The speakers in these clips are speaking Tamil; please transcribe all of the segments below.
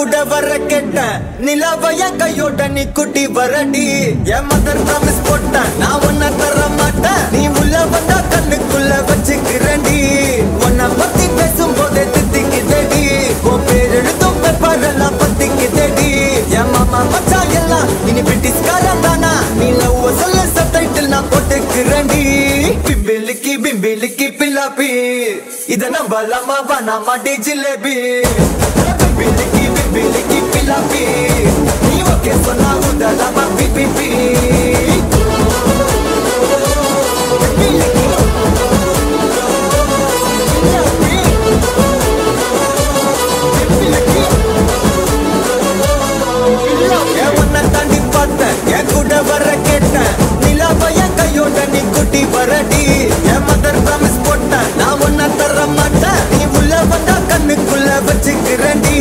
கூட வர கேட்டேன் நிலாவைய கையோட நீ குட்டி வரடி என் மதர் ப்ராமிஸ் போட்டேன் நான் உன்னை தர மாட்டேன் நீ உள்ள வந்தா கண்ணுக்குள்ள வச்சுக்கிறேன்டி உன்னை பத்தி பேசும் போதே தித்திக்குதடி உன் பேர் எழுதும் பேப்பர் எல்லாம் பத்திக்குதடி என் மாமா மச்சான் எல்லாம் இனி பிரிட்டிஷ்காரன் தானா நீ லவ் சொல்ல சப்டைட்டில் நான் போட்டுக்கிறேன்டி பிம்பிலிக்கி பிம்பிலிக்கி பில்லாப்பி இத நம்பலாமா வேணாமா டி ஜிலேபி பிம்பிலிக்கி பிம்பிலிக்கி பில்லாப்பி நீ ஓகே சொன்னா உதலாமா பி பி பி பிம்பிலிக்கி பில்லாப்பி பிம்பிலிக்கி என் உன்னை தாண்டி பார்த்தேன் என் கூட வர கேட்டேன் நிலாவை என் கையோட நீ குட்டி வரடி என் மதர் ப்ராமிஸ் போட்டேன் நான் உன்னை தர மாட்டேன் நீ உள்ள வந்தா கண்ணுக்குள்ள வச்சுக்கிறேன்டி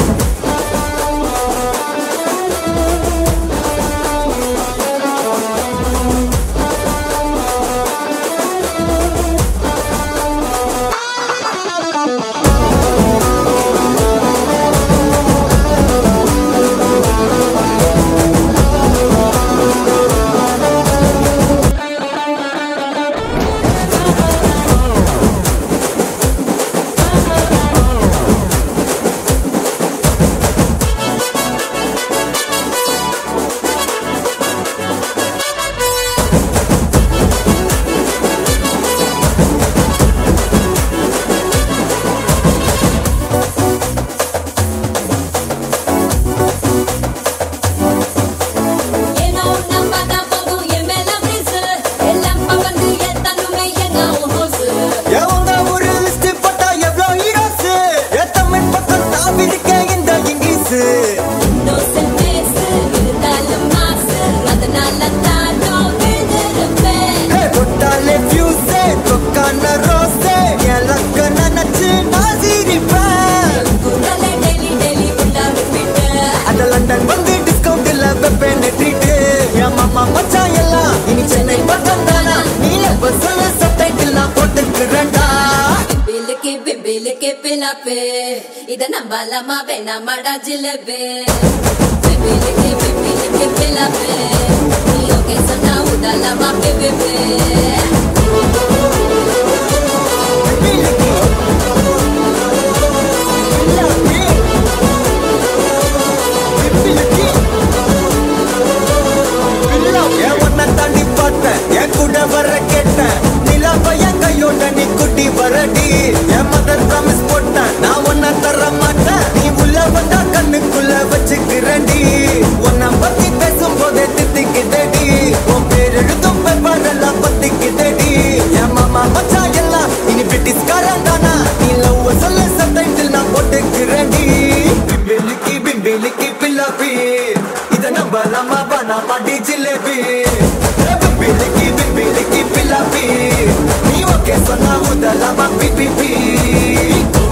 ஏனோ நம்ம தான் போகும் என் மேல பிரிசு எல்லாம் பவந்து எத்தனுமே எங்க ஹோசு என் உங்க ஒரு லிஸ்ட் போட்டா எவ்வளோ ஹீரோஸ் என் தமிழ் பக்கம் நான் இருக்கேன் இந்த இங்கிலீஷ் இன்னோசன் பேசு இருந்தாலும் மாசு அதனால தான் நான் விழுந்திருப்பேன் தொட்டாலே ஃபியூஸே தொக்கான ரோஸே என் லக்க நினைச்சு நான் சிரிப்பேன் குரலை டெய்லி டெய்லி உள்ளாரு விட்டு அந்த லண்டன் வந்து டிஸ்கவுண்ட் இல்ல வெப்பேன் ட்ரீட் என் மாமா மச்சான் எல்லாம் இனி சென்னை பக்கம் தானா நீ எப்ப சொல்லு சப்டைட்டில் நான் போட்டுக்கிறேன்டா பிபிலுக்கு பிபிலுக்கு பிலாப்பு இத நம்பலாமா வேணாமாடா ஜிலேபி பிபிலுக்கு பிபிலுக்கு பிலாப்பு நீ ஓகே சொன்னா உதலாமா பிபிபி என் உன்னை தாண்டி பார்த்தேன் என் கூட வர கேட்டேன் நிலாவை என் கையோட நீ குட்டி வரடி என் மதர் ப்ராமிஸ் போட்டேன் நான் உன்னை தர மாட்டேன் நீ உள்ள வந்தா கண்ணுக்குள்ள வச்சுக்கிறேன்டி உன்னை பத்தி பேசும் போதே தித்திக்குதடி உன் பேர் எழுதும் பேப்பர் எல்லாம் பத்திக்குதடி என் மாமா மச்சான் எல்லாம் இனி பிரிட்டிஷ்காரன் தானா நீ லவ் சொல்ல சப்டைட்டில் நான் போட்டுக்கிறேன்டி பிம்பிலிக்கி பிம்பிலிக்கி பில்லாப்பி இத நம்பலாமா வேணாமா டி ஜிலேபி பிம்பிலிக்கி பிம்பிலிக்கி பில்லாப்பி நீ ஓகே சொன்னா உதலாமா பி பி பி